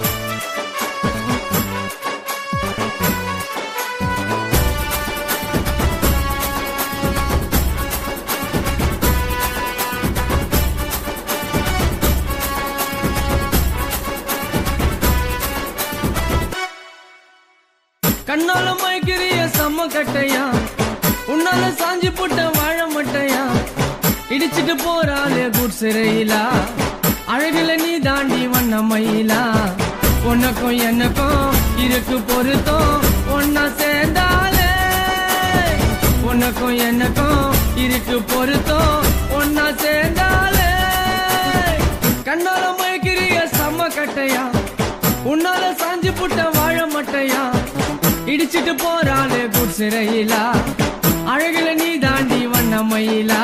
கண்ணால மயக்கிறிய செம்ம கட்டையா உன்னால சாஞ்சி போட்ட வாழ மட்டையா இடிச்சிட்டு போறாளே குட் சிறையிலா அழகுல நீ தாண்டி வண்ண மயிலா உனக்கும் எனக்கும் இருக்கு பொருத்தம் ஒன்னா சேர்ந்தாலே உனக்கும் எனக்கும் இருக்கு பொருத்தம் ஒன்னா சேர்ந்தாலே கண்ணால மயக்கிறிய செம்ம கட்டையா உன்னால சாஞ்சு புட்ட வாழ மட்டையா இடிச்சிட்டு போறாளே குட் சிறையிலா அழகுல நீ தாண்டி வண்ண மயிலா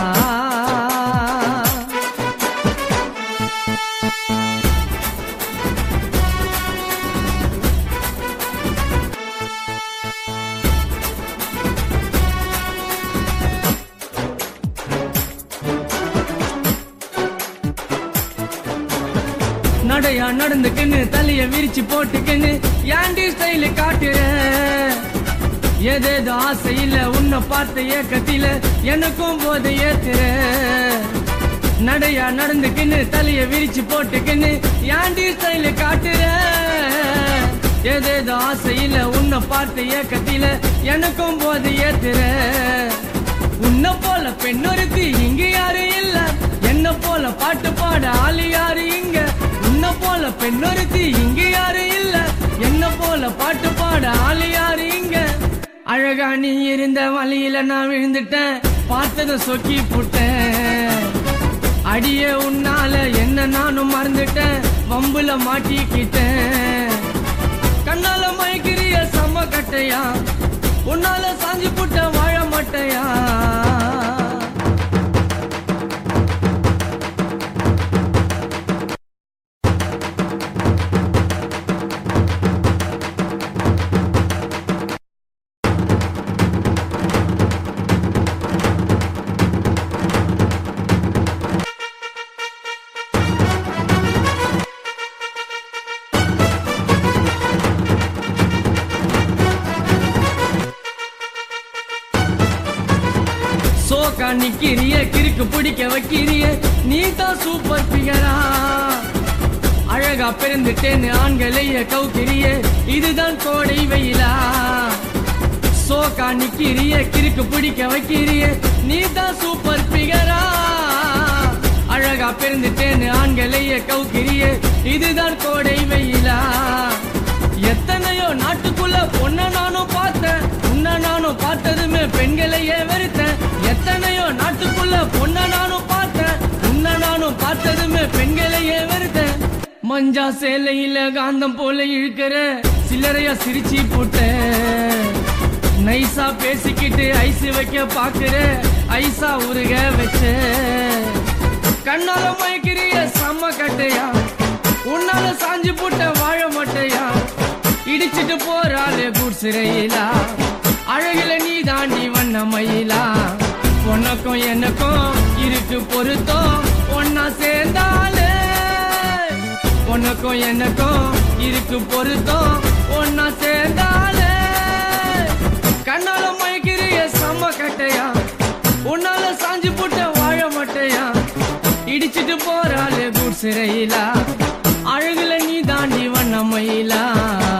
நடையா நடந்துக்குன்னு தலைய விரிச்சு போட்டுக்குன்னு ஏண்டி ஸ்டைல காட்டுற ஏதேதோ ஆசையில உன்னை பார்த்த ஏக்கத்தில எனக்கும் போதை ஏத்துற நடையா நடந்துக்குன்னு தலைய விரிச்சு போட்டுக்குன்னு ஏண்டி ஸ்டைல காட்டுற ஏதேதோ ஆசையில உன்னை பார்த்த ஏக்கத்தில எனக்கும் போதை ஏத்துற உன்னை போல பெண்ணொருத்தி இங்க யாரும் இல்ல என்ன போல பாட்டு பாட ஆளு யாரு இங்க உன்னை போல பெண்ணொருத்தி இங்க யாரும் இல்ல என்ன போல பாட்டு பாட ஆளு யாரு இங்க அழகா நீ இருந்த வழியில நான் விழுந்துட்டேன் பார்த்தத சொக்கி புட்டேன் அடியே உன்னால என்ன நானும் மறந்துட்டேன் வம்புல மாட்டிக்கிட்டேன் கண்ணால மயக்கிறிய செம்ம கட்டையா உன்னால சாஞ்சி புட்ட வாழ மாட்டையா சோக்கா நிக்கிறிய கிறுக்கு பிடிக்க வைக்கிறிய நீ தான் சூப்பர் பிகரா அழகா பிறந்துட்டேன்னு ஆண்களைய கவுக்கிறிய இதுதான் கோடை வெயிலா சோக்கா நிக்கிறிய கிறுக்கு பிடிக்க வைக்கிறிய நீ தான் சூப்பர் பிகரா அழகா பிறந்துட்டேன்னு ஆண்களைய கவுக்கிறிய இதுதான் கோடை வெயிலா எத்தனையோ நாட்டுக்குள்ள பொண்ண நானும் பார்த்தேன் உன்ன நானும் பார்த்ததுமே பெண்களையே வெறுத்தேன் எத்தனையோ நாட்டுக்குள்ள பொண்ண நானும் பார்த்தேன் உன்ன நானும் பார்த்ததுமே பெண்களையே வெறுத்தேன் மஞ்சா சேலையில காந்தம் போல இழுக்கிற சில்லறையா சிரிச்சு போட்டேன் நைஸா பேசிக்கிட்டு ஐஸ் வைக்க பாக்குற ஐஸா உருக வச்ச கண்ணால மயக்கிறிய செம்ம கட்டையா உன்னால சாஞ்சு போட்ட வாழ மாட்டையா இடிச்சிட்டு போறாளே குட் சிறையிலா அழகுல நீ தாண்டி வண்ண மயிலா உனக்கும் எனக்கும் இருக்கு பொருத்தம் ஒன்னா சேர்ந்தாலே உனக்கும் எனக்கும் இருக்கு பொருத்தம் ஒன்னா சேர்ந்தாலே கண்ணால மயக்கிறிய செம்ம கட்டையா உன்னால சாஞ்சு போட்ட வாழ மாட்டையா இடிச்சிட்டு போறாளே குட் சிறையிலா அழகுல நீ தாண்டி வண்ண மயிலா